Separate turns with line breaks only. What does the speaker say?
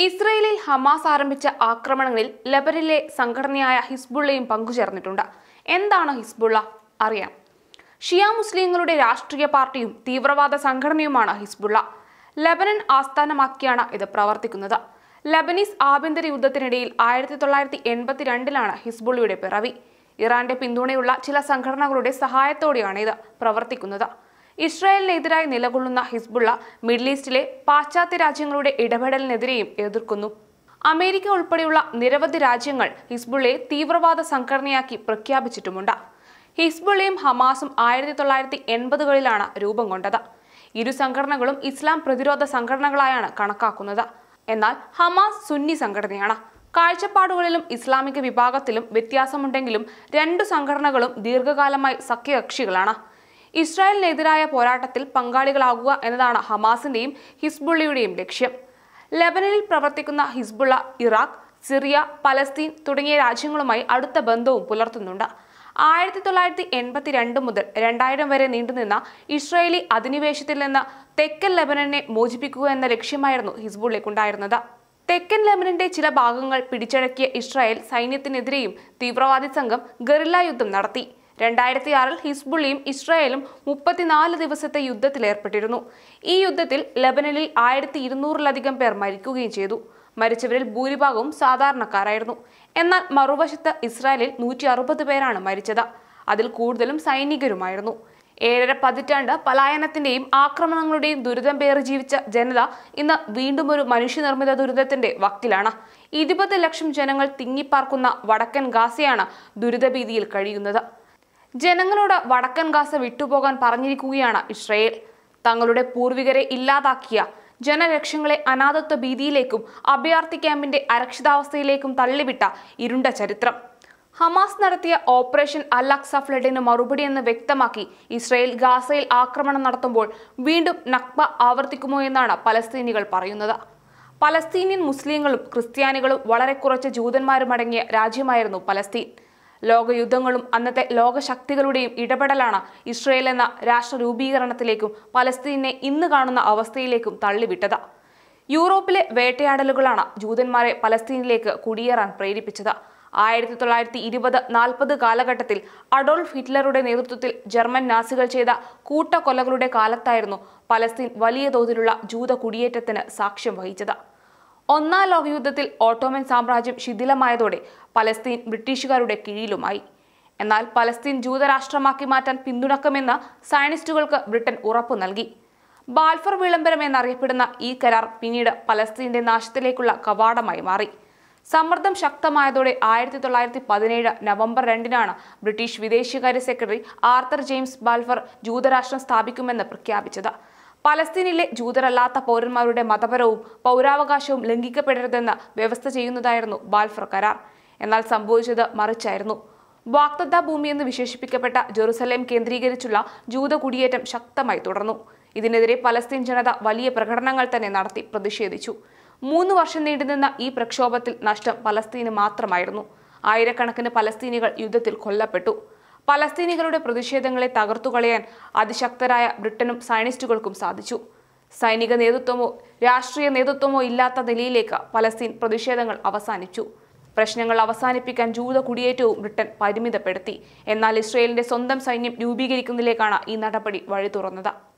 ഇസ്രയേലിൽ ഹമാസ് ആരംഭിച്ച ആക്രമണങ്ങളിൽ ലബനിലെ സംഘടനയായ ഹിസ്ബുള്ളയും പങ്കുചേർന്നിട്ടുണ്ട് എന്താണ് ഹിസ്ബുള്ള അറിയാം ഷിയ മുസ്ലിങ്ങളുടെ രാഷ്ട്രീയ പാർട്ടിയും തീവ്രവാദ സംഘടനയുമാണ് ഹിസ്ബുള്ള ലബനൻ ആസ്ഥാനമാക്കിയാണ് ഇത് പ്രവർത്തിക്കുന്നത് ലബനീസ് ആഭ്യന്തര യുദ്ധത്തിനിടയിൽ ആയിരത്തി തൊള്ളായിരത്തി എൺപത്തിരണ്ടിലാണ് ഹിസ്ബുള്ളയുടെ പിറവി ഇറാന്റെ പിന്തുണയുള്ള ചില സംഘടനകളുടെ സഹായത്തോടെയാണ് ഇത് പ്രവർത്തിക്കുന്നത് ഇസ്രായേലിനെതിരായി നിലകൊള്ളുന്ന ഹിസ്ബുള്ള മിഡിൽ ഈസ്റ്റിലെ പാശ്ചാത്യ രാജ്യങ്ങളുടെ ഇടപെടലിനെതിരെയും എതിർക്കുന്നു അമേരിക്ക ഉൾപ്പെടെയുള്ള നിരവധി രാജ്യങ്ങൾ ഹിസ്ബുള്ളയെ തീവ്രവാദ സംഘടനയാക്കി പ്രഖ്യാപിച്ചിട്ടുമുണ്ട് ഹിസ്ബുള്ളയും ഹമാസും ആയിരത്തി തൊള്ളായിരത്തി എൺപതുകളിലാണ് രൂപം കൊണ്ടത് ഇരു സംഘടനകളും ഇസ്ലാം പ്രതിരോധ സംഘടനകളായാണ് കണക്കാക്കുന്നത് എന്നാൽ ഹമാസ് സുന്നി സംഘടനയാണ് കാഴ്ചപ്പാടുകളിലും ഇസ്ലാമിക വിഭാഗത്തിലും വ്യത്യാസമുണ്ടെങ്കിലും രണ്ടു സംഘടനകളും ദീർഘകാലമായി സഖ്യകക്ഷികളാണ് ഇസ്രായേലിനെതിരായ പോരാട്ടത്തിൽ പങ്കാളികളാകുക എന്നതാണ് ഹമാസിന്റെയും ഹിസ്ബുള്ളയുടെയും ലക്ഷ്യം ലെബനനിൽ പ്രവർത്തിക്കുന്ന ഹിസ്ബുള്ള ഇറാഖ് സിറിയ പലസ്തീൻ തുടങ്ങിയ രാജ്യങ്ങളുമായി അടുത്ത ബന്ധവും പുലർത്തുന്നുണ്ട് ആയിരത്തി തൊള്ളായിരത്തി എൺപത്തിരണ്ട് മുതൽ രണ്ടായിരം വരെ നീണ്ടുനിന്ന ഇസ്രായേലി അധിനിവേശത്തിൽ നിന്ന് തെക്കൻ ലെബനനെ മോചിപ്പിക്കുക എന്ന ലക്ഷ്യമായിരുന്നു ഹിസ്ബുള്ളയ്ക്കുണ്ടായിരുന്നത് തെക്കൻ ലെബനന്റെ ചില ഭാഗങ്ങൾ പിടിച്ചടക്കിയ ഇസ്രായേൽ സൈന്യത്തിനെതിരെയും തീവ്രവാദി സംഘം ഗറില്ല യുദ്ധം നടത്തി രണ്ടായിരത്തി ആറിൽ ഹിസ്ബുള്ളിയും ഇസ്രായേലും മുപ്പത്തിനാല് ദിവസത്തെ യുദ്ധത്തിലേർപ്പെട്ടിരുന്നു ഈ യുദ്ധത്തിൽ ലെബനനിൽ ആയിരത്തി ഇരുന്നൂറിലധികം പേർ മരിക്കുകയും ചെയ്തു മരിച്ചവരിൽ ഭൂരിഭാഗവും സാധാരണക്കാരായിരുന്നു എന്നാൽ മറുവശത്ത് ഇസ്രായേലിൽ നൂറ്റി അറുപത് പേരാണ് മരിച്ചത് അതിൽ കൂടുതലും സൈനികരുമായിരുന്നു ഏഴര പതിറ്റാണ്ട് പലായനത്തിന്റെയും ആക്രമണങ്ങളുടെയും ദുരിതം പേറി ജീവിച്ച ജനത ഇന്ന് വീണ്ടും ഒരു മനുഷ്യനിർമ്മിത ദുരിതത്തിന്റെ വക്കിലാണ് ഇരുപത് ലക്ഷം ജനങ്ങൾ തിങ്ങിപ്പാർക്കുന്ന വടക്കൻ ഗാസയാണ് ദുരിതഭീതിയിൽ കഴിയുന്നത് ജനങ്ങളോട് വടക്കൻ ഗാസ വിട്ടുപോകാൻ പറഞ്ഞിരിക്കുകയാണ് ഇസ്രയേൽ തങ്ങളുടെ പൂർവികരെ ഇല്ലാതാക്കിയ ജനലക്ഷങ്ങളെ അനാഥത്വ ഭീതിയിലേക്കും അഭയാർത്ഥി ക്യാമ്പിന്റെ അരക്ഷിതാവസ്ഥയിലേക്കും തള്ളിവിട്ട ഇരുണ്ട ചരിത്രം ഹമാസ് നടത്തിയ ഓപ്പറേഷൻ അൽ അക്സ ഫ്ലഡിന് മറുപടിയെന്ന് വ്യക്തമാക്കി ഇസ്രയേൽ ഗാസയിൽ ആക്രമണം നടത്തുമ്പോൾ വീണ്ടും നക്ബ ആവർത്തിക്കുമോ എന്നാണ് പലസ്തീനികൾ പറയുന്നത് പലസ്തീനിയൻ മുസ്ലിങ്ങളും ക്രിസ്ത്യാനികളും വളരെ കുറച്ച് ജൂതന്മാരുമടങ്ങിയ രാജ്യമായിരുന്നു പലസ്തീൻ ലോകയുദ്ധങ്ങളും അന്നത്തെ ലോകശക്തികളുടെയും ഇടപെടലാണ് ഇസ്രയേൽ എന്ന രാഷ്ട്ര രൂപീകരണത്തിലേക്കും പലസ്തീനെ ഇന്ന് കാണുന്ന അവസ്ഥയിലേക്കും തള്ളിവിട്ടത് യൂറോപ്പിലെ വേട്ടയാടലുകളാണ് ജൂതന്മാരെ പലസ്തീനിലേക്ക് കുടിയേറാൻ പ്രേരിപ്പിച്ചത് ആയിരത്തി തൊള്ളായിരത്തി ഇരുപത് നാൽപ്പത് കാലഘട്ടത്തിൽ അഡോൾഫ് ഹിറ്റ്ലറുടെ നേതൃത്വത്തിൽ ജർമ്മൻ നാസികൾ ചെയ്ത കൂട്ടക്കൊലകളുടെ കാലത്തായിരുന്നു പലസ്തീൻ വലിയ തോതിലുള്ള ജൂത കുടിയേറ്റത്തിന് സാക്ഷ്യം വഹിച്ചത് ഒന്നാം ലോകയുദ്ധത്തിൽ ഓട്ടോമൻ സാമ്രാജ്യം ശിഥിലമായതോടെ പലസ്തീൻ ബ്രിട്ടീഷുകാരുടെ കീഴിലുമായി എന്നാൽ പലസ്തീൻ ജൂതരാഷ്ട്രമാക്കി മാറ്റാൻ പിന്തുണക്കുമെന്ന് സയനിസ്റ്റുകൾക്ക് ബ്രിട്ടൻ ഉറപ്പു നൽകി ബാൽഫർ വിളംബരം എന്നറിയപ്പെടുന്ന ഈ കരാർ പിന്നീട് പലസ്തീന്റെ നാശത്തിലേക്കുള്ള കവാടമായി മാറി സമ്മർദ്ദം ശക്തമായതോടെ ആയിരത്തി തൊള്ളായിരത്തി പതിനേഴ് നവംബർ രണ്ടിനാണ് ബ്രിട്ടീഷ് വിദേശകാര്യ സെക്രട്ടറി ആർത്തർ ജെയിംസ് ബാൽഫർ ജൂതരാഷ്ട്രം സ്ഥാപിക്കുമെന്ന് പ്രഖ്യാപിച്ചത് പലസ്തീനിലെ ജൂതരല്ലാത്ത പൗരന്മാരുടെ മതപരവും പൗരാവകാശവും ലംഘിക്കപ്പെടരുതെന്ന് വ്യവസ്ഥ ചെയ്യുന്നതായിരുന്നു ബാൽഫർ കരാർ എന്നാൽ സംഭവിച്ചത് മറിച്ചായിരുന്നു വാക്തത്ത ഭൂമി എന്ന് വിശേഷിപ്പിക്കപ്പെട്ട ജെറുസലേം കേന്ദ്രീകരിച്ചുള്ള ജൂത കുടിയേറ്റം ശക്തമായി തുടർന്നു ഇതിനെതിരെ പലസ്തീൻ ജനത വലിയ പ്രകടനങ്ങൾ തന്നെ നടത്തി പ്രതിഷേധിച്ചു മൂന്ന് വർഷം നീണ്ടുനിന്ന ഈ പ്രക്ഷോഭത്തിൽ നഷ്ടം പലസ്തീന് മാത്രമായിരുന്നു ആയിരക്കണക്കിന് പലസ്തീനികൾ യുദ്ധത്തിൽ കൊല്ലപ്പെട്ടു പലസ്തീനികളുടെ പ്രതിഷേധങ്ങളെ തകർത്തുകളയാൻ അതിശക്തരായ ബ്രിട്ടനും സയനിസ്റ്റുകൾക്കും സാധിച്ചു സൈനിക നേതൃത്വമോ രാഷ്ട്രീയ നേതൃത്വമോ ഇല്ലാത്ത നിലയിലേക്ക് പലസ്തീൻ പ്രതിഷേധങ്ങൾ അവസാനിച്ചു പ്രശ്നങ്ങൾ അവസാനിപ്പിക്കാൻ ജൂത കുടിയേറ്റവും ബ്രിട്ടൻ പരിമിതപ്പെടുത്തി എന്നാൽ ഇസ്രയേലിന്റെ സ്വന്തം സൈന്യം രൂപീകരിക്കുന്നതിലേക്കാണ് ഈ നടപടി വഴി തുറന്നത്